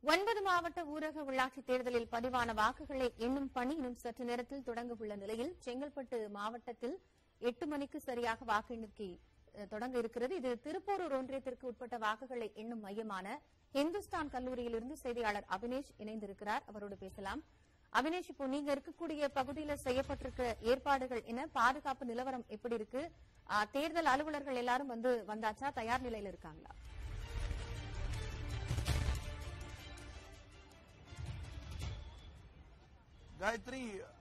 ஒன்பது மாவட்ட ஊரக உள்ளாட்சி தேர்தலில் பதிவான வாக்குகளை எண்ணும் பணி இன்னும் சற்று நேரத்தில் தொடங்க உள்ள நிலையில் செங்கல்பட்டு மாவட்டத்தில் எட்டு மணிக்கு சரியாக வாக்கு எண்ணிக்கை அஹ், தொடங்க இருக்கிறது இது திருப்போரூர் ஒன்றியத்திற்கு உட்பட்ட வாக்குகளை எண்ணும் மையமான இந்துஸ்தான் கல்லூரியிலிருந்து செய்தியாளர் அபினேஷ் இணைந்திருக்கிறார் அவரோடு பேசலாம் அபினேஷ் இப்போ நீங்க இருக்கக்கூடிய பகுதியில் செய்யப்பட்டிருக்க ஏற்பாடுகள் என்ன பாதுகாப்பு நிலவரம் எப்படி இருக்கு அஹ், தேர்தல் அலுவலர்கள் எல்லாரும் வந்து வந்தாச்சா தயார் நிலையில இருக்காங்களா காயத்ரி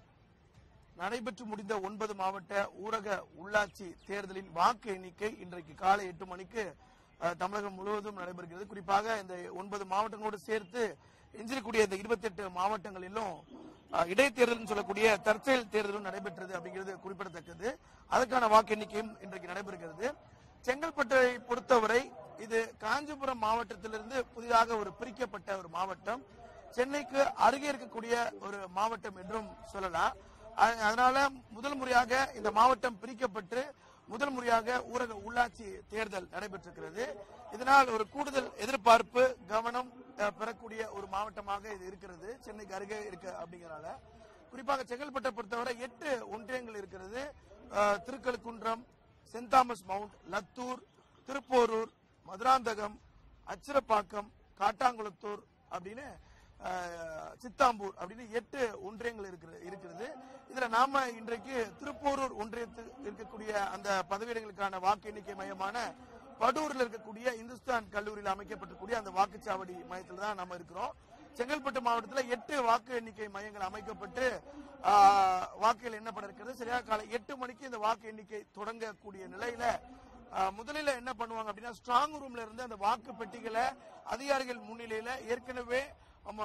நடைபெற்று முடிந்த ஒன்பது மாவட்ட ஊரக உள்ளாட்சி தேர்தலின் வாக்கு எண்ணிக்கை இன்றைக்கு காலை எட்டு மணிக்கு அஹ், தமிழகம் முழுவதும் நடைபெறுகிறது குறிப்பாக இந்த ஒன்பது மாவட்டங்களோடு சேர்த்து எஞ்சிருக்கூடிய இந்த இருபத்தி எட்டு மாவட்டங்களிலும் அஹ், இடைத்தேர்தல்னு சொல்லக்கூடிய தற்செயல் தேர்தலும் நடைபெற்றது அப்படிங்கிறது குறிப்பிடத்தக்கது அதற்கான வாக்கு எண்ணிக்கையும் இன்றைக்கு நடைபெறுகிறது செங்கல்பட்டை பொறுத்தவரை இது காஞ்சிபுரம் மாவட்டத்திலிருந்து புதிதாக ஒரு பிரிக்கப்பட்ட ஒரு மாவட்டம் சென்னைக்கு அருகே இருக்கக்கூடிய ஒரு மாவட்டம் என்றும் சொல்லலாம் அ- அதனால முதல் முறையாக இந்த மாவட்டம் பிரிக்கப்பட்டு முதல் முறையாக ஊரக உள்ளாட்சி தேர்தல் நடைபெற்றிருக்கிறது இதனால் ஒரு கூடுதல் எதிர்பார்ப்பு கவனம் அ, பெறக்கூடிய ஒரு மாவட்டமாக இது இருக்கிறது சென்னைக்கு அருகே இருக்கு அப்படிங்கறனால குறிப்பாக செங்கல்பட்டை பொறுத்தவரை எட்டு ஒன்றியங்கள் இருக்கிறது அ, திருக்கழுக்குன்றம் சென்ட் தாமஸ் மவுண்ட் லத்தூர் திருப்போரூர் மதுராந்தகம் அச்சிரப்பாக்கம் காட்டாங்குளத்தூர் அப்படின்னு அஹ், சித்தாம்பூர் அப்படின்னு எட்டு ஒன்றியங்கள் இருக்கிறது இருக்கிறது இதுல நாம இன்றைக்கு திருப்போரூர் ஒன்றியத்தில் இருக்கக்கூடிய அந்த பதவியிடங்களுக்கான வாக்கு எண்ணிக்கை மையமான படூரில் இருக்கக்கூடிய இந்துஸ்தான் கல்லூரியில் அமைக்கப்பட்டிருக்கூடிய அந்த வாக்குச்சாவடி மையத்தில் தான் நம்ம இருக்கிறோம் செங்கல்பட்டு மாவட்டத்தில் எட்டு வாக்கு எண்ணிக்கை மையங்கள் அமைக்கப்பட்டு ஆஹ், வாக்குகள் எண்ணப்பட இருக்கிறது சரியாக காலை எட்டு மணிக்கு இந்த வாக்கு எண்ணிக்கை தொடங்கக்கூடிய நிலையில ஆஹ், முதலில் என்ன பண்ணுவாங்க அப்படின்னா ஸ்ட்ராங் ரூம்ல இருந்து அந்த வாக்கு பெட்டிகளை அதிகாரிகள் முன்னிலையில ஏற்கனவே நம்ம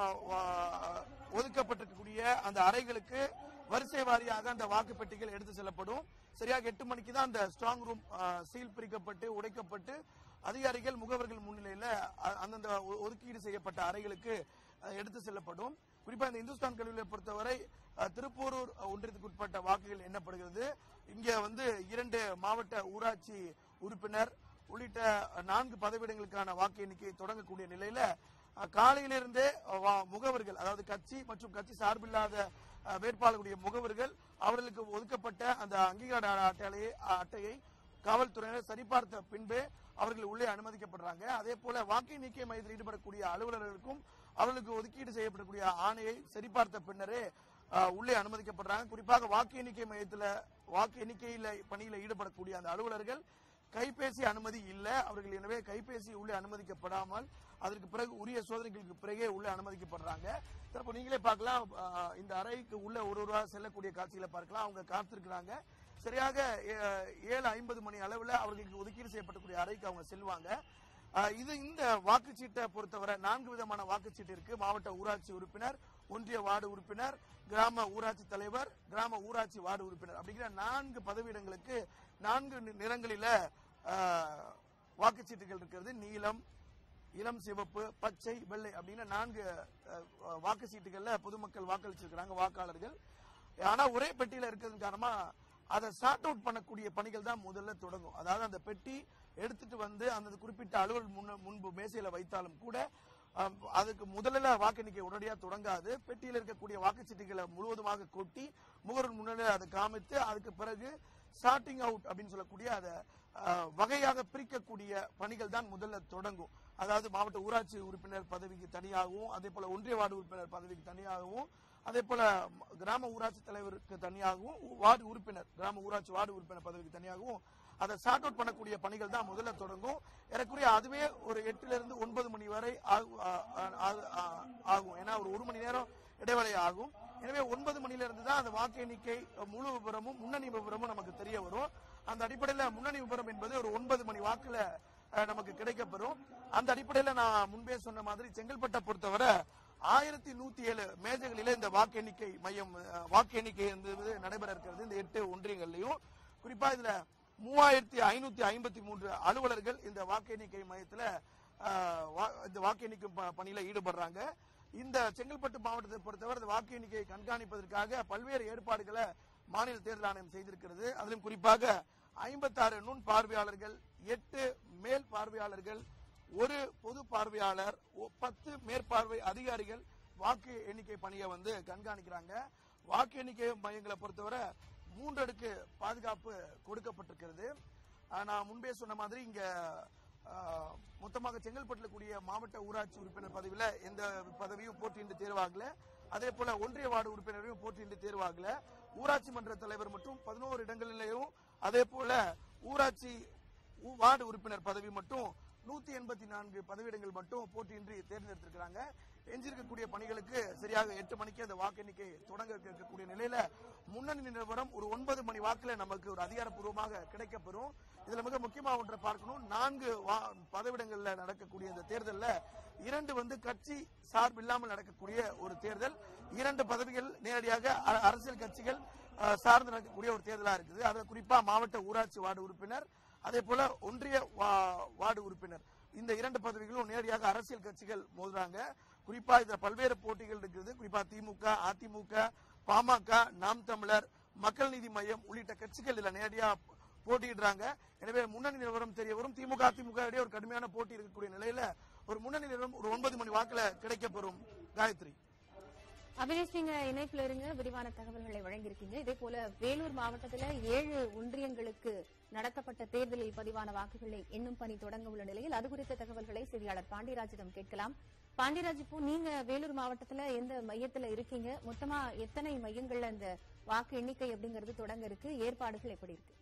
வா- ஒதுக்கப்பட்டிருக்கக்கூடிய அந்த அறைகளுக்கு வரிசை வாரியாக அந்த வாக்கு பெட்டிகள் எடுத்து செல்லப்படும் சரியாக எட்டு மணிக்கு தான் அந்த ஸ்ட்ராங் ரூம் சீல் பிரிக்கப்பட்டு உடைக்கப்பட்டு அதிகாரிகள் முகவர்கள் முன்னிலையில அ- அந்தந்த ஒ- ஒதுக்கீடு செய்யப்பட்ட அறைகளுக்கு அஹ், எடுத்து செல்லப்படும் குறிப்பா இந்த இந்துஸ்தான் கல்லூரியை பொறுத்தவரை அஹ், திருப்போரூர் ஒன்றியத்துக்கு உட்பட்ட வாக்குகள் எண்ணப்படுகிறது இங்க வந்து இரண்டு மாவட்ட ஊராட்சி உறுப்பினர் உள்ளிட்ட நான்கு பதவியிடங்களுக்கான வாக்கு எண்ணிக்கை தொடங்கக்கூடிய நிலையில அஹ், காலையிலிருந்தே அஹ், வா- முகவர்கள் அதாவது கட்சி மற்றும் கட்சி சார்பில்லாத அஹ், வேட்பாளர்களுடைய முகவர்கள் அவர்களுக்கு ஒதுக்கப்பட்ட அந்த அங்கீகார அட்டையை அட்டையை காவல்துறையினர் சரிபார்த்த பின்பு அவர்கள் உள்ளே அனுமதிக்கப்படுறாங்க அதே போல வாக்கு எண்ணிக்கை மையத்தில் ஈடுபடக்கூடிய அலுவலர்களுக்கும் அவர்களுக்கு ஒதுக்கீடு செய்யப்படக்கூடிய ஆணையை சரிபார்த்த பின்னரே அஹ், உள்ளே அனுமதிக்கப்படுறாங்க குறிப்பாக வாக்கு எண்ணிக்கை மையத்துல வாக்கு எண்ணிக்கையில பணியில ஈடுபடக்கூடிய அந்த அலுவலர்கள் கைபேசி அனுமதி இல்ல அவர்கள் எனவே கைபேசி உள்ளே அனுமதிக்கப்படாமல் அதற்கு பிறகு உரிய சோதனைகளுக்கு பிறகே உள்ளே அனுமதிக்கப்படுறாங்க தற்போ நீங்களே பார்க்கலாம் அஹ், இந்த அறைக்கு உள்ள ஒரு ஒருவா செல்லக்கூடிய காட்சிகளை பார்க்கலாம் அவங்க காத்திருக்கிறாங்க சரியாக ஏ- ஏழு ஐம்பது மணி அளவுல அவர்களுக்கு ஒதுக்கீடு செய்யப்படக்கூடிய அறைக்கு அவங்க செல்வாங்க அஹ், இது இந்த வாக்குச்சீட்டை பொறுத்தவரை நான்கு விதமான வாக்குச்சீட்டு இருக்கு மாவட்ட ஊராட்சி உறுப்பினர் ஒன்றிய வார்டு உறுப்பினர் கிராம ஊராட்சி தலைவர் கிராம ஊராட்சி வார்டு உறுப்பினர் அப்படிங்கிற நான்கு பதவியிடங்களுக்கு நான்கு நி- நிறங்களில அஹ், வாக்குச்சீட்டுகள் இருக்கிறது நீலம் இளம் சிவப்பு பச்சை வெள்ளை அப்படின்னு நான்கு அஹ், வாக்கு சீட்டுகள்ல பொதுமக்கள் வாக்களிச்சிருக்கிறாங்க வாக்காளர்கள் ஆனா ஒரே பெட்டியில இருக்கிறது காரணமா அதை சார்ட் அவுட் பண்ணக்கூடிய பணிகள் தான் முதல்ல தொடங்கும் அதாவது அந்த பெட்டி எடுத்துட்டு வந்து அந்த குறிப்பிட்ட அலுவல் முன்ன முன்பு மேசையில வைத்தாலும் கூட அஹ், அதுக்கு முதல்ல வாக்கு எண்ணிக்கை உடனடியாக தொடங்காது பெட்டியில் இருக்கக்கூடிய வாக்குச்சீட்டுகளை முழுவதுமாக கொட்டி முகவர் முன்னிலையில் அதை காமித்து அதுக்கு பிறகு சார்ட்டிங் அவுட் அப்படின்னு சொல்லக்கூடிய அதை அஹ், வகையாக பிரிக்கக்கூடிய பணிகள் தான் முதல்ல தொடங்கும் அதாவது மாவட்ட ஊராட்சி உறுப்பினர் பதவிக்கு தனியாகவும் அதே போல ஒன்றிய வார்டு உறுப்பினர் பதவிக்கு தனியாகவும் அதே போல ம- கிராம ஊராட்சி தலைவருக்கு தனியாகவும் ஊ- வார்டு உறுப்பினர் கிராம ஊராட்சி வார்டு உறுப்பினர் பதவிக்கு தனியாகவும் அதை சார்ட் அவுட் பண்ணக்கூடிய பணிகள் தான் முதல்ல தொடங்கும் ஏறக்குறைய அதுவே ஒரு எட்டுல இருந்து ஒன்பது மணி வரை ஆகு- ஆ- ஆ- ஆ- ஆ- ஆகும் ஏன்னா ஒரு ஒரு மணி நேரம் இடைவேளை ஆகும் எனவே ஒன்பது மணில இருந்து தான் அந்த வாக்கு எண்ணிக்கை முழு விவரமும் முன்னணி விவரமும் நமக்கு தெரிய வரும் அந்த அடிப்படையில் முன்னணி விவரம் என்பது ஒரு ஒன்பது மணி வாக்குல அஹ், நமக்கு கிடைக்கப்பெறும் அந்த அடிப்படையில் நான் முன்பே சொன்ன மாதிரி செங்கல்பட்டை பொறுத்தவரை ஆயிரத்தி நூத்தி ஏழு மேஜைகளில இந்த வாக்கு எண்ணிக்கை மையம் அஹ், வாக்கு எண்ணிக்கை என்பது நடைபெற இருக்கிறது இந்த எட்டு ஒன்றியங்கள்லயும் குறிப்பா இதுல மூவாயிரத்தி ஐநூத்தி ஐம்பத்தி மூன்று அலுவலர்கள் இந்த வாக்கு எண்ணிக்கை மையத்துல அஹ், வா- இந்த வாக்கு எண்ணிக்கை ப- பணியில ஈடுபடுறாங்க இந்த செங்கல்பட்டு மாவட்டத்தை பொறுத்தவரை இந்த வாக்கு எண்ணிக்கையை கண்காணிப்பதற்காக பல்வேறு ஏற்பாடுகளை மாநில தேர்தல் ஆணையம் செய்திருக்கிறது அதிலும் குறிப்பாக ஐம்பத்தாறு நுண் பார்வையாளர்கள் எட்டு மேல் பார்வையாளர்கள் ஒரு பொது பார்வையாளர் ஒ- பத்து மேற்பார்வை அதிகாரிகள் வாக்கு எண்ணிக்கை பணியை வந்து கண்காணிக்கிறாங்க வாக்கு எண்ணிக்கை மையங்களை பொறுத்தவரை மூன்றடுக்கு பாதுகாப்பு கொடுக்கப்பட்டிருக்கிறது ஆஹ் நான் முன்பே சொன்ன மாதிரி இங்க ஆஹ், மொத்தமாக செங்கல்பட்டுல கூடிய மாவட்ட ஊராட்சி உறுப்பினர் பதவியில எந்த பதவியும் போட்டியின்றி தேர்வாகல அதே போல ஒன்றிய வார்டு உறுப்பினரையும் போட்டியின்றி தேர்வாகல ஊராட்சி மன்ற தலைவர் மற்றும் பதினோரு இடங்களிலேயும் அதே போல ஊராட்சி ஊ- வார்டு உறுப்பினர் பதவி மட்டும் நூத்தி எண்பத்தி நான்கு பதவியிடங்கள் மட்டும் போட்டியின்றி தேர்ந்தெடுத்திருக்கிறாங்க எஞ்சிருக்கக்கூடிய பணிகளுக்கு சரியாக எட்டு மணிக்கு அந்த வாக்கு எண்ணிக்கை தொடங்க இருக்கக்கூடிய நிலையில முன்னணி நிலவரம் ஒரு ஒன்பது மணி வாக்குல நமக்கு ஒரு அதிகாரப்பூர்வமாக கிடைக்கப்பெறும் இதுல மிக முக்கியமா ஒன்றை பார்க்கணும் நான்கு வா- பதவிடங்கள்ல நடக்கக்கூடிய இந்த தேர்தல்ல இரண்டு வந்து கட்சி சார்பு இல்லாமல் நடக்கக்கூடிய ஒரு தேர்தல் இரண்டு பதவிகள் நேரடியாக அ- அரசியல் கட்சிகள் அஹ், சார்ந்து நடக்கக்கூடிய ஒரு தேர்தலா இருக்குது அதுல குறிப்பா மாவட்ட ஊராட்சி வார்டு உறுப்பினர் அதே போல ஒன்றிய வா- வார்டு உறுப்பினர் இந்த இரண்டு பதவிகளும் நேரடியாக அரசியல் கட்சிகள் மோதுறாங்க குறிப்பா இதுல பல்வேறு போட்டிகள் இருக்குது குறிப்பா திமுக அதிமுக பாமக நாம் தமிழர் மக்கள் நீதி மையம் உள்ளிட்ட கட்சிகள் இதுல நேரடியா போட்டியிடுறாங்க எனவே முன்னணி நிலவரம் தெரிய வரும் திமுக அதிமுக இடையே ஒரு கடுமையான போட்டி இருக்கக்கூடிய நிலையில ஒரு முன்னணி நிலவரம் ஒரு ஒன்பது மணி வாக்குல கிடைக்கப்பெறும் காயத்ரி அபினேஷ் நீங்க இணைப்புல இருங்க விரிவான தகவல்களை வழங்கியிருக்கீங்க இதே போல வேலூர் மாவட்டத்துல ஏழு ஒன்றியங்களுக்கு நடத்தப்பட்ட தேர்தலில் பதிவான வாக்குகளை எண்ணும் பணி தொடங்க உள்ள நிலையில் அது குறித்த தகவல்களை செய்தியாளர் பாண்டியராஜிடம் கேட்கலாம் பாண்டியராஜ் இப்போ நீங்க வேலூர் மாவட்டத்துல எந்த மையத்துல இருக்கீங்க மொத்தமா எத்தனை மையங்கள்ல இந்த வாக்கு எண்ணிக்கை அப்படிங்கிறது தொடங்க இருக்கு ஏற்பாடுகள் எப்படி இருக்கு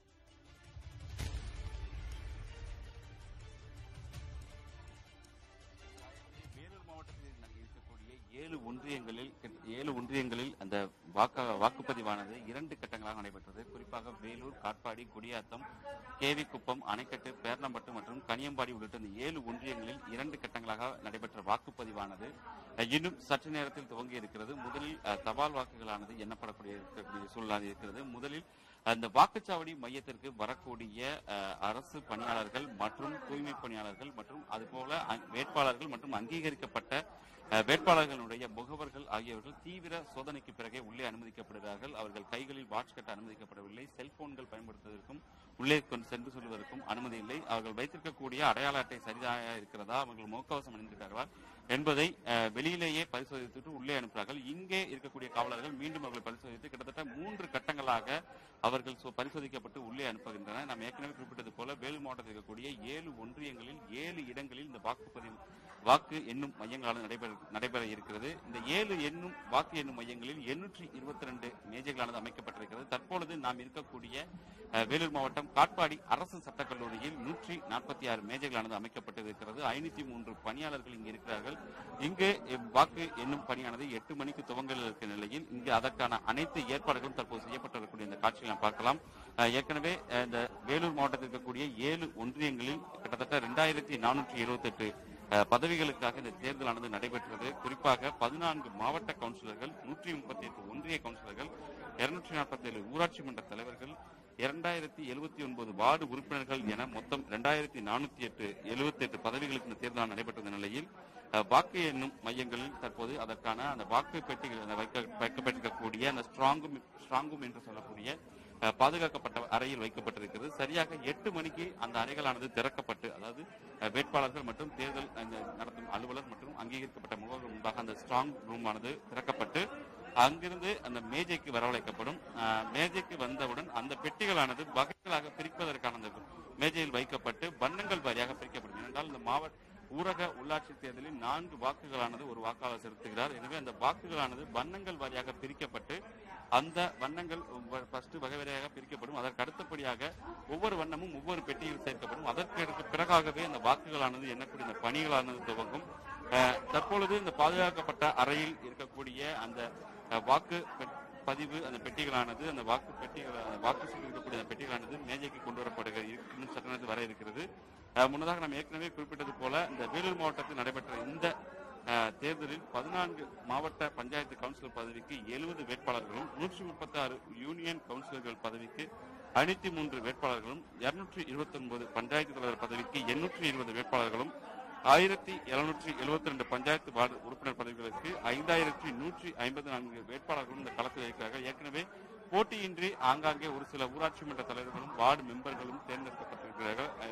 வேலூர் மாவட்டத்தில் நாங்கள் இருக்கக்கூடிய ஏழு ஒன்றியங்களில் கிட்ட- ஏழு ஒன்றியங்களில் அந்த வாக்க வாக்குப்பதிவானது இரண்டு கட்டங்களாக நடைபெற்றது குறிப்பாக வேலூர் காட்பாடி குடியாத்தம் கேவிக்குப்பம் அணைக்கட்டு பேர்ணம்பட்டு மற்றும் கனியம்பாடி உள்ளிட்ட இந்த ஏழு ஒன்றியங்களில் இரண்டு கட்டங்களாக நடைபெற்ற வாக்குப்பதிவானது அஹ், இன்னும் சற்று நேரத்தில் துவங்கி இருக்கிறது முதலில் அஹ், தபால் வாக்குகளானது எண்ணப்படக்கூடிய இருக்கக்கூடிய சூழ்நிலை இருக்கிறது முதலில் அந்த வாக்குச்சாவடி மையத்திற்கு வரக்கூடிய அஹ், அரசு பணியாளர்கள் மற்றும் தூய்மை பணியாளர்கள் மற்றும் அதுபோல அ- வேட்பாளர்கள் மற்றும் அங்கீகரிக்கப்பட்ட அஹ், வேட்பாளர்களுடைய முகவர்கள் ஆகியவர்கள் தீவிர சோதனைக்கு பிறகே உள்ளே அனுமதிக்கப்படுகிறார்கள் அவர்கள் கைகளில் வாட்ச் கட்ட அனுமதிக்கப்படவில்லை செல்போன்கள் பயன்படுத்துவதற்கும் உள்ளே கொண்டு சென்று செல்வதற்கும் அனுமதி இல்லை அவர்கள் வைத்திருக்கக்கூடிய அடையாள அட்டை சரியாக இருக்கிறதா அவர்கள் முகக்கவசம் அணிந்திருக்கிறார்களா என்பதை அஹ், வெளியிலேயே பரிசோதித்துட்டு உள்ளே அனுப்புகிறார்கள் இங்கே இருக்கக்கூடிய காவலர்கள் மீண்டும் அவர்களை பரிசோதித்து கிட்டத்தட்ட மூன்று கட்டங்களாக அவர்கள் சொ- பரிசோதிக்கப்பட்டு உள்ளே அனுப்புகின்றனர் நாம் ஏற்கனவே குறிப்பிட்டது போல வேலூர் மாவட்டத்தில் இருக்கக்கூடிய ஏழு ஒன்றியங்களில் ஏழு இடங்களில் இந்த வாக்குப்பதிவு வாக்கு எண்ணும் மையங்களானது நடைபெற நடைபெற இருக்கிறது இந்த ஏழு எண்ணும் வாக்கு எண்ணும் மையங்களில் எண்ணூற்றி இருபத்தி ரெண்டு மேஜைகளானது அமைக்கப்பட்டிருக்கிறது தற்பொழுது நாம் இருக்கக்கூடிய அஹ், வேலூர் மாவட்டம் காட்பாடி அரசு சட்டக் கல்லூரியில் நூற்றி நாற்பத்தி ஆறு மேஜைகளானது அமைக்கப்பட்டிருக்கிறது ஐநூத்தி மூன்று பணியாளர்கள் இங்கு இருக்கிறார்கள் இங்கு இவ் வாக்கு எண்ணும் பணியானது எட்டு மணிக்கு துவங்க இருக்கிற நிலையில் இங்கு அதற்கான அனைத்து ஏற்பாடுகளும் தற்போது செய்யப்பட்டு வரக்கூடிய இந்த காட்சியை நாம் பார்க்கலாம் அஹ், ஏற்கனவே அஹ், இந்த வேலூர் மாவட்டத்தில் இருக்கக்கூடிய ஏழு ஒன்றியங்களில் கிட்டத்தட்ட ரெண்டாயிரத்தி நானூற்றி இருபத்தி எட்டு பதவிகளுக்காக இந்த தேர்தலானது நடைபெற்றது குறிப்பாக பதினான்கு மாவட்ட கவுன்சிலர்கள் நூற்றி முப்பத்தி எட்டு ஒன்றிய கவுன்சிலர்கள் இருநூற்றி நாற்பத்தி ஏழு ஊராட்சி மன்ற தலைவர்கள் இரண்டாயிரத்தி எழுபத்தி ஒன்பது வார்டு உறுப்பினர்கள் என மொத்தம் இரண்டாயிரத்தி நானூத்தி எட்டு எழுபத்தி எட்டு பதவிகளுக்கு இந்த தேர்தல் நடைபெற்ற நிலையில் அஹ், வாக்கு எண்ணும் மையங்களில் தற்போது அதற்கான அந்த வாக்கு பெட்டிகள் அந்த வைக்க வைக்கப்பட்டிருக்கக்கூடிய அந்த ஸ்ட்ராங்கும் ஸ்ட்ராங்கும் என்று சொல்லக்கூடிய அஹ், பாதுகாக்கப்பட்ட அறையில் வைக்கப்பட்டிருக்கிறது சரியாக எட்டு மணிக்கு அந்த அறைகளானது திறக்கப்பட்டு அதாவது அஹ், வேட்பாளர்கள் மற்றும் தேர்தல் அந்த நடத்தும் அலுவலர் மற்றும் அங்கீகரிக்கப்பட்ட முகவர்கள் முன்பாக அந்த ஸ்ட்ராங் ரூம் ஆனது திறக்கப்பட்டு அங்கிருந்து அந்த மேஜைக்கு வரவழைக்கப்படும் அஹ், மேஜைக்கு வந்தவுடன் அந்த பெட்டிகளானது வகைகளாக பிரிப்பதற்கான அந்த மேஜையில் வைக்கப்பட்டு வண்ணங்கள் வாரியாக பிரிக்கப்படும் ஏனென்றால் இந்த மாவட்ட ஊரக உள்ளாட்சி தேர்தலில் நான்கு வாக்குகளானது ஒரு வாக்காளர் செலுத்துகிறார் எனவே அந்த வாக்குகளானது வண்ணங்கள் வாரியாக பிரிக்கப்பட்டு அந்த வண்ணங்கள் ஃபர்ஸ்ட் வகை வகையாக பிரிக்கப்படும் அதற்கு அடுத்தபடியாக ஒவ்வொரு வண்ணமும் ஒவ்வொரு பெட்டியில் சேர்க்கப்படும் அதற்கு அடுத்த பிறகாகவே அந்த வாக்குகளானது எண்ணக்கூடிய இந்த பணிகளானது துவங்கும் அஹ், தற்பொழுது இந்த பாதுகாக்கப்பட்ட அறையில் இருக்கக்கூடிய அந்த அஹ், வாக்கு பெ- பதிவு அந்த பெட்டிகளானது அந்த வாக்கு பெட்டிகள் அந்த வாக்கு சீட்டு இருக்கக்கூடிய அந்த பெட்டிகளானது மேஜைக்கு கொண்டு வரப்படுகிறது இன்னும் சட்ட நேரத்தில் வர இருக்கிறது அஹ், முன்னதாக நாம் ஏற்கனவே குறிப்பிட்டது போல இந்த வேலூர் மாவட்டத்தில் நடைபெற்ற இந்த அஹ், தேர்தலில் பதினான்கு மாவட்ட பஞ்சாயத்து கவுன்சிலர் பதவிக்கு எழுபது வேட்பாளர்களும் நூற்றி முப்பத்தி ஆறு யூனியன் கவுன்சிலர்கள் பதவிக்கு ஐநூத்தி மூன்று வேட்பாளர்களும் இருநூற்றி இருபத்தி ஒன்பது பஞ்சாயத்து தலைவர் பதவிக்கு எண்ணூற்றி இருபது வேட்பாளர்களும் ஆயிரத்தி எழுநூற்றி எழுபத்தி ரெண்டு பஞ்சாயத்து வார்டு உறுப்பினர் பதவிகளுக்கு ஐந்தாயிரத்தி நூற்றி ஐம்பத்தி நான்கு வேட்பாளர்களும் இந்த களத்தில் இருக்கிறார்கள் ஏற்கனவே போட்டியின்றி ஆங்காங்கே ஒரு சில ஊராட்சி மன்ற தலைவர்களும் வார்டு மெம்பர்களும் தேர்ந்தெடுக்கப்பட்டிருக்கிறார்கள் அதில்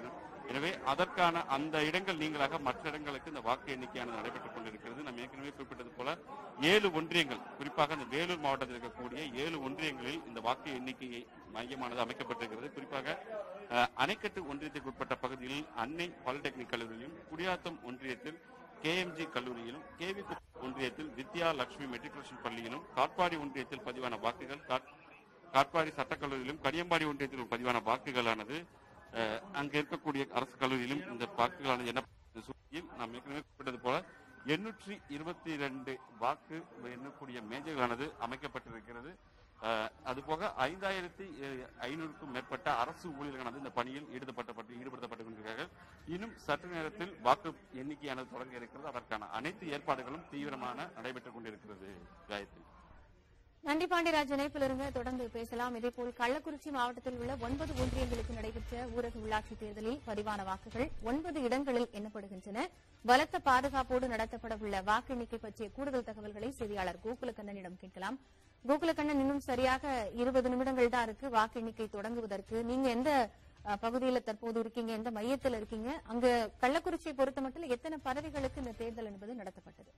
எனவே அதற்கான அந்த இடங்கள் நீங்களாக மற்ற இடங்களுக்கு இந்த வாக்கு எண்ணிக்கையானது நடைபெற்றுக் கொண்டிருக்கிறது நம்ம ஏற்கனவே குறிப்பிட்டது போல ஏழு ஒன்றியங்கள் குறிப்பாக இந்த வேலூர் மாவட்டத்தில் இருக்கக்கூடிய ஏழு ஒன்றியங்களில் இந்த வாக்கு எண்ணிக்கை மையமானது அமைக்கப்பட்டிருக்கிறது குறிப்பாக அஹ், அணைக்கட்டு ஒன்றியத்திற்கு உட்பட்ட பகுதியில் அன்னை பாலிடெக்னிக் கல்லூரியிலும் குடியாத்தம் ஒன்றியத்தில் கேஎம்ஜி கல்லூரியிலும் கேவி ஒன்றியத்தில் வித்யா லட்சுமி மெட்ரிகுலேஷன் பள்ளியிலும் காட்பாடி ஒன்றியத்தில் பதிவான வாக்குகள் காட்- காட்பாடி சட்டக்கல்லூரியிலும் கனியம்பாடி ஒன்றியத்தில் பதிவான வாக்குகளானது அஹ், அங்க இருக்கக்கூடிய அரசு கல்லூரியிலும் இந்த வாக்குகளானது என்ன சூழ்நிலையில் நாம் ஏற்கனவே குறிப்பிட்டது போல எண்ணூற்றி இருபத்தி ரெண்டு வாக்கு எண்ணக்கூடிய மேஜைகளானது அமைக்கப்பட்டிருக்கிறது அஹ், அதுபோக ஐந்தாயிரத்தி ஐநூறுக்கும் மேற்பட்ட அரசு ஊழியர்களானது இந்த பணியில் ஈடுபடுத்தப்பட்டு ஈடுபடுத்தப்பட்டு கொண்டிருக்கிறார்கள் இன்னும் சற்று நேரத்தில் வாக்கு எண்ணிக்கையானது தொடங்க இருக்கிறது அதற்கான அனைத்து ஏற்பாடுகளும் தீவிரமான நடைபெற்றுக் கொண்டிருக்கிறது காயத்ரி நன்றி பாண்டியராஜ் இணைப்பில் இருங்க தொடர்ந்து பேசலாம் இதேபோல் கள்ளக்குறிச்சி மாவட்டத்தில் உள்ள ஒன்பது ஒன்றியங்களுக்கு நடைபெற்ற ஊரக உள்ளாட்சி தேர்தலில் பதிவான வாக்குகள் ஒன்பது இடங்களில் எண்ணப்படுகின்றன பலத்த பாதுகாப்போடு நடத்தப்பட உள்ள வாக்கு எண்ணிக்கை பற்றிய கூடுதல் தகவல்களை செய்தியாளர் கோகுலக்கண்ணனிடம் கேட்கலாம் கோகுலக்கண்ணன் இன்னும் சரியாக இருபது நிமிடங்கள் தான் இருக்கு வாக்கு எண்ணிக்கை தொடங்குவதற்கு நீங்க எந்த அஹ், பகுதியில தற்போது இருக்கீங்க எந்த மையத்தில் இருக்கீங்க அங்க கள்ளக்குறிச்சியை பொறுத்த மட்டும் எத்தனை பதவிகளுக்கு இந்த தேர்தல் என்பது நடத்தப்பட்டது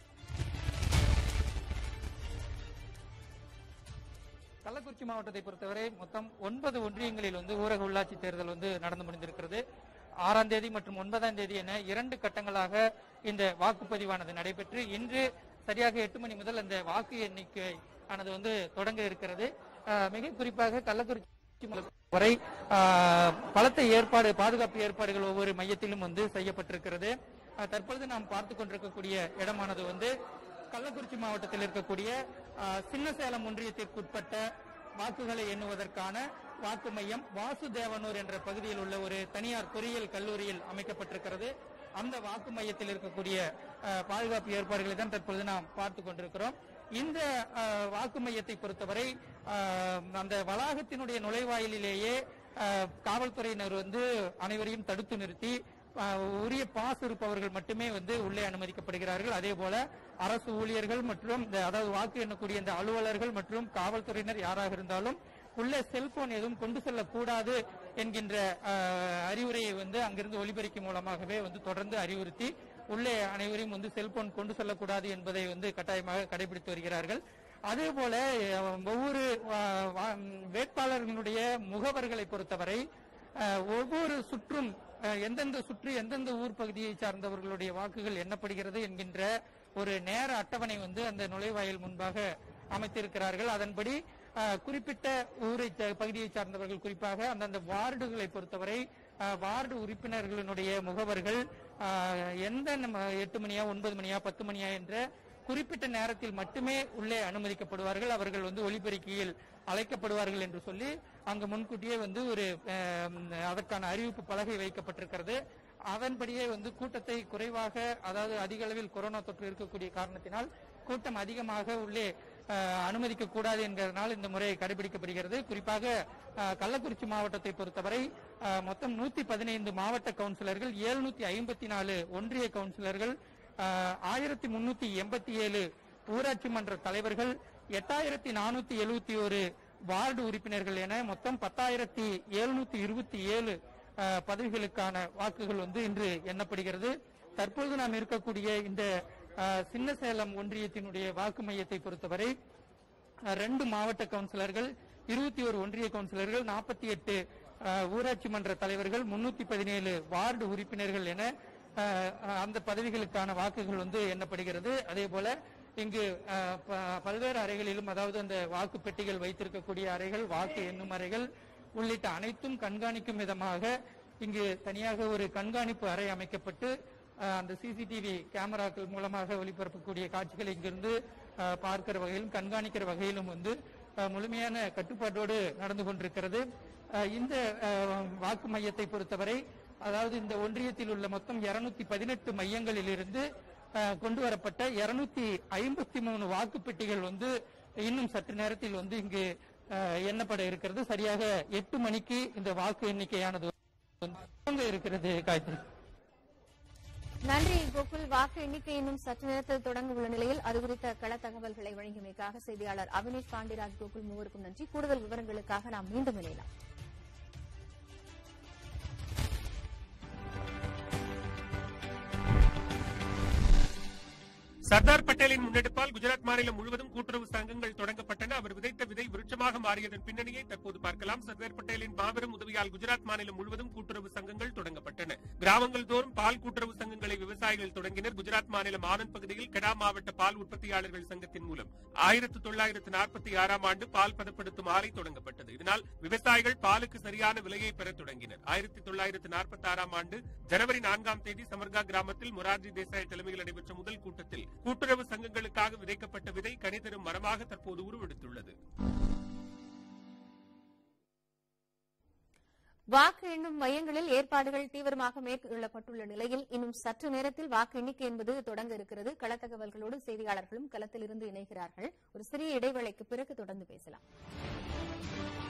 கள்ளக்குறிச்சி மாவட்டத்தை பொறுத்தவரை மொத்தம் ஒன்பது ஒன்றியங்களில் வந்து ஊரக உள்ளாட்சி தேர்தல் வந்து நடந்து முடிந்திருக்கிறது ஆறாம் தேதி மற்றும் ஒன்பதாம் தேதி என இரண்டு கட்டங்களாக இந்த வாக்குப்பதிவானது நடைபெற்று இன்று சரியாக எட்டு மணி முதல் அந்த வாக்கு எண்ணிக்கை ஆனது வந்து தொடங்க இருக்கிறது அஹ், மிக குறிப்பாக கள்ளக்குறிச்சி மாவட்டத்தை வரை அஹ், பலத்த ஏற்பாடு பாதுகாப்பு ஏற்பாடுகள் ஒவ்வொரு மையத்திலும் வந்து செய்யப்பட்டிருக்கிறது அஹ், தற்பொழுது நாம் பார்த்து கொண்டிருக்கக்கூடிய இடமானது வந்து கள்ளக்குறிச்சி மாவட்டத்தில் இருக்கக்கூடிய அஹ், சின்னசேலம் ஒன்றியத்திற்குட்பட்ட வாக்குகளை எண்ணுவதற்கான வாக்கு மையம் வாசுதேவனூர் என்ற பகுதியில் உள்ள ஒரு தனியார் பொறியியல் கல்லூரியில் அமைக்கப்பட்டிருக்கிறது அந்த வாக்கு மையத்தில் இருக்கக்கூடிய அஹ், பாதுகாப்பு ஏற்பாடுகளை தான் தற்பொழுது நாம் பார்த்து கொண்டிருக்கிறோம் இந்த அஹ், வாக்கு மையத்தை பொறுத்தவரை அஹ், அந்த வளாகத்தினுடைய நுழைவாயிலேயே அஹ், காவல்துறையினர் வந்து அனைவரையும் தடுத்து நிறுத்தி அஹ், உரிய பாஸ் இருப்பவர்கள் மட்டுமே வந்து உள்ளே அனுமதிக்கப்படுகிறார்கள் அதே போல அரசு ஊழியர்கள் மற்றும் இந்த அதாவது வாக்கு எண்ணக்கூடிய இந்த அலுவலர்கள் மற்றும் காவல்துறையினர் யாராக இருந்தாலும் உள்ளே செல்போன் எதுவும் கொண்டு செல்லக்கூடாது என்கின்ற அஹ், அறிவுரையை வந்து அங்கிருந்து ஒலிபெருக்கி மூலமாகவே வந்து தொடர்ந்து அறிவுறுத்தி உள்ளே அனைவரையும் வந்து செல்போன் கொண்டு செல்லக்கூடாது என்பதை வந்து கட்டாயமாக கடைபிடித்து வருகிறார்கள் அதே போல அஹ், ஒவ்வொரு அஹ், வா- வேட்பாளர்களுடைய முகவர்களை பொறுத்தவரை அஹ், ஒவ்வொரு சுற்றும் அஹ், எந்தெந்த சுற்று எந்தெந்த ஊர் பகுதியை சார்ந்தவர்களுடைய வாக்குகள் எண்ணப்படுகிறது என்கின்ற ஒரு நேர அட்டவணை வந்து அந்த நுழைவாயில் முன்பாக அமைத்திருக்கிறார்கள் அதன்படி அஹ், குறிப்பிட்ட ஊரை சா- பகுதியை சார்ந்தவர்கள் குறிப்பாக அந்தந்த வார்டுகளை பொறுத்தவரை அஹ், வார்டு உறுப்பினர்களினுடைய முகவர்கள் அஹ், எந்த நம்ம எட்டு மணியா ஒன்பது மணியா பத்து மணியா என்ற குறிப்பிட்ட நேரத்தில் மட்டுமே உள்ளே அனுமதிக்கப்படுவார்கள் அவர்கள் வந்து ஒலிபெருக்கியில் அழைக்கப்படுவார்கள் என்று சொல்லி அங்கு முன்கூட்டியே வந்து ஒரு அஹ், அதற்கான அறிவிப்பு பலகை வைக்கப்பட்டிருக்கிறது அதன்படியே வந்து கூட்டத்தை குறைவாக அதாவது அதிக அளவில் கொரோனா தொற்று இருக்கக்கூடிய காரணத்தினால் கூட்டம் அதிகமாக உள்ளே அஹ், அனுமதிக்க கூடாது என்கிறதுனால் இந்த முறை கடைபிடிக்கப்படுகிறது குறிப்பாக அஹ், கள்ளக்குறிச்சி மாவட்டத்தை பொறுத்தவரை அஹ், மொத்தம் நூத்தி பதினைந்து மாவட்ட கவுன்சிலர்கள் எழுநூத்தி ஐம்பத்தி நாலு ஒன்றிய கவுன்சிலர்கள் ஆயிரத்தி முன்னூத்தி எண்பத்தி ஏழு ஊராட்சி மன்ற தலைவர்கள் எட்டாயிரத்தி நானூத்தி எழுபத்தி ஒரு வார்டு உறுப்பினர்கள் என மொத்தம் பத்தாயிரத்தி எழுநூத்தி இருபத்தி ஏழு அஹ், பதவிகளுக்கான வாக்குகள் வந்து இன்று எண்ணப்படுகிறது தற்பொழுது நாம் இருக்கக்கூடிய இந்த அஹ், சின்னசேலம் ஒன்றியத்தினுடைய வாக்கு மையத்தை பொறுத்தவரை அஹ், ரெண்டு மாவட்ட கவுன்சிலர்கள் இருபத்தி ஒரு ஒன்றிய கவுன்சிலர்கள் நாற்பத்தி எட்டு ஊராட்சி மன்ற தலைவர்கள் முன்னூத்தி பதினேழு வார்டு உறுப்பினர்கள் என அஹ், அஹ், அந்த பதவிகளுக்கான வாக்குகள் வந்து எண்ணப்படுகிறது அதே போல இங்கு அஹ், ப- பல்வேறு அறைகளிலும் அதாவது அந்த வாக்கு பெட்டிகள் வைத்திருக்கக்கூடிய அறைகள் வாக்கு எண்ணும் அறைகள் உள்ளிட்ட அனைத்தும் கண்காணிக்கும் விதமாக இங்கு தனியாக ஒரு கண்காணிப்பு அறை அமைக்கப்பட்டு அஹ், அந்த சிசிடிவி கேமராக்கள் மூலமாக ஒளிபரப்பக்கூடிய காட்சிகளை இங்கிருந்து அஹ், பார்க்கிற வகையிலும் கண்காணிக்கிற வகையிலும் வந்து அஹ், முழுமையான கட்டுப்பாட்டோடு நடந்து கொண்டிருக்கிறது அஹ், இந்த அஹ், வாக்கு மையத்தை பொறுத்தவரை அதாவது இந்த ஒன்றியத்தில் உள்ள மொத்தம் இருநூத்தி பதினெட்டு மையங்களிலிருந்து அஹ், கொண்டு வரப்பட்ட இருநூத்தி ஐம்பத்தி மூணு வாக்குப்பெட்டிகள் வந்து இன்னும் சற்று நேரத்தில் வந்து இங்கு அஹ், எண்ணப்பட இருக்கிறது சரியாக எட்டு மணிக்கு இந்த வாக்கு எண்ணிக்கையானது வந்து துவங்க இருக்கிறது காயத்ரி நன்றி கோகுல் வாக்கு எண்ணிக்கை இன்னும் சற்று நேரத்தில் தொடங்க உள்ள நிலையில் அது குறித்த கள தகவல்களை வழங்கியமைக்காக செய்தியாளர் அவினேஷ் பாண்டிராஜ் கோகுல் மூவருக்கும் நன்றி கூடுதல் விவரங்களுக்காக நாம் மீண்டும் இணையலாம் சர்தார் பட்டேலின் முன்னெடுப்பால் குஜராத் மாநிலம் முழுவதும் கூட்டுறவு சங்கங்கள் தொடங்கப்பட்டன அவர் விதைத்த விதை விருட்சமாக மாறியதன் பின்னணியை தற்போது பார்க்கலாம் சர்தார் பட்டேலின் மாபெரும் உதவியால் குஜராத் மாநிலம் முழுவதும் கூட்டுறவு சங்கங்கள் தொடங்கப்பட்டன கிராமங்கள் தோறும் பால் கூட்டுறவு சங்கங்களை விவசாயிகள் தொடங்கினர் குஜராத் மாநிலம் ஆனந்த் பகுதியில் கெடா மாவட்ட பால் உற்பத்தியாளர்கள் சங்கத்தின் மூலம் ஆயிரத்து தொள்ளாயிரத்து நாற்பத்தி ஆறாம் ஆண்டு பால் பதப்படுத்தும் ஆலை தொடங்கப்பட்டது இதனால் விவசாயிகள் பாலுக்கு சரியான விலையை பெற தொடங்கினர் ஆயிரத்தி தொள்ளாயிரத்து நாற்பத்தி ஆறாம் ஆண்டு ஜனவரி நான்காம் தேதி சமர்கா கிராமத்தில் மொரார்ஜி தேசாய் தலைமையில் நடைபெற்ற முதல் கூட்டத்தில் கூட்டுறவு சங்கங்களுக்காக விதைக்கப்பட்ட விதை கனிதரும் மரமாக தற்போது உருவெடுத்துள்ளது வாக்கு எண்ணும் மையங்களில் ஏற்பாடுகள் தீவிரமாக மேற்கொள்ளப்பட்டுள்ள நிலையில் இன்னும் சற்று நேரத்தில் வாக்கு எண்ணிக்கை என்பது தொடங்க இருக்கிறது களத்தகவல்களோடு செய்தியாளர்களும் களத்தில் இருந்து இணைகிறார்கள் ஒரு சிறிய இடைவேளைக்கு பிறகு தொடர்ந்து பேசலாம்